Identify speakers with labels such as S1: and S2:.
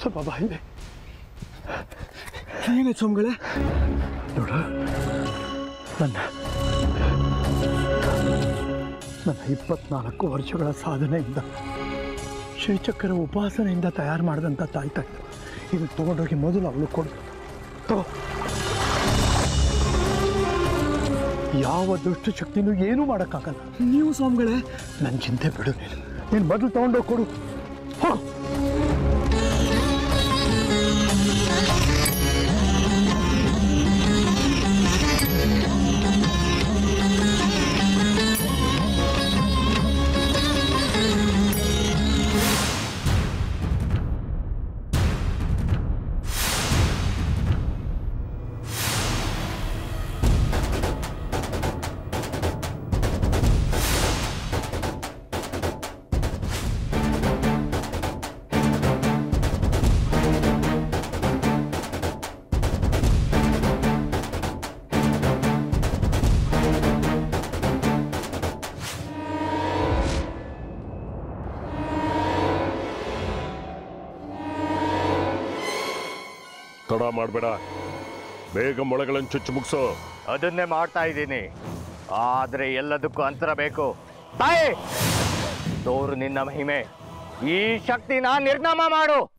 S1: ಸ್ವಲ್ಪ ಬಾ ಇಲ್ಲಿ
S2: ಏನಾಯ್ತು ಸ್ವಾಮಿಗಳೇ
S1: ನೋಡ ನನ್ನ ನನ್ನ ಇಪ್ಪತ್ನಾಲ್ಕು ವರ್ಷಗಳ ಸಾಧನೆಯಿಂದ ಶ್ರೀಚಕ್ರ ಉಪಾಸನೆಯಿಂದ ತಯಾರು ಮಾಡಿದಂಥ ತಾಯ್ತ ಇದು ತೊಗೊಂಡೋಗಿ ಮೊದಲು ಅವಳು ಕೊಡು ತಗೋ ಯಾವ ದುಷ್ಟ ಶಕ್ತಿನೂ ಏನೂ ಮಾಡೋಕ್ಕಾಗಲ್ಲ
S2: ನೀವು ಸ್ವಾಮಿಗಳೇ
S1: ನನ್ನ ಚಿಂತೆ ಬಿಡು ನೀನು ನೀನು ಮೊದಲು ತೊಗೊಂಡೋಗಿ ಕೊಡು ಹೋಗು
S3: ತಡ ಮಾಡಬೇಡ ಬೇಗ ಮೊಳೆಗಳನ್ನು ಚುಚ್ಚು ಮುಗಿಸೋ
S4: ಅದನ್ನೇ ಮಾಡ್ತಾ ಇದ್ದೀನಿ ಆದ್ರೆ ಎಲ್ಲದಕ್ಕೂ ಅಂತರ ಬೇಕು ತಾಯಿ ತೋರು ನಿನ್ನ ಮಹಿಮೆ ಈ ಶಕ್ತಿನ ನಿರ್ನಾಮ ಮಾಡು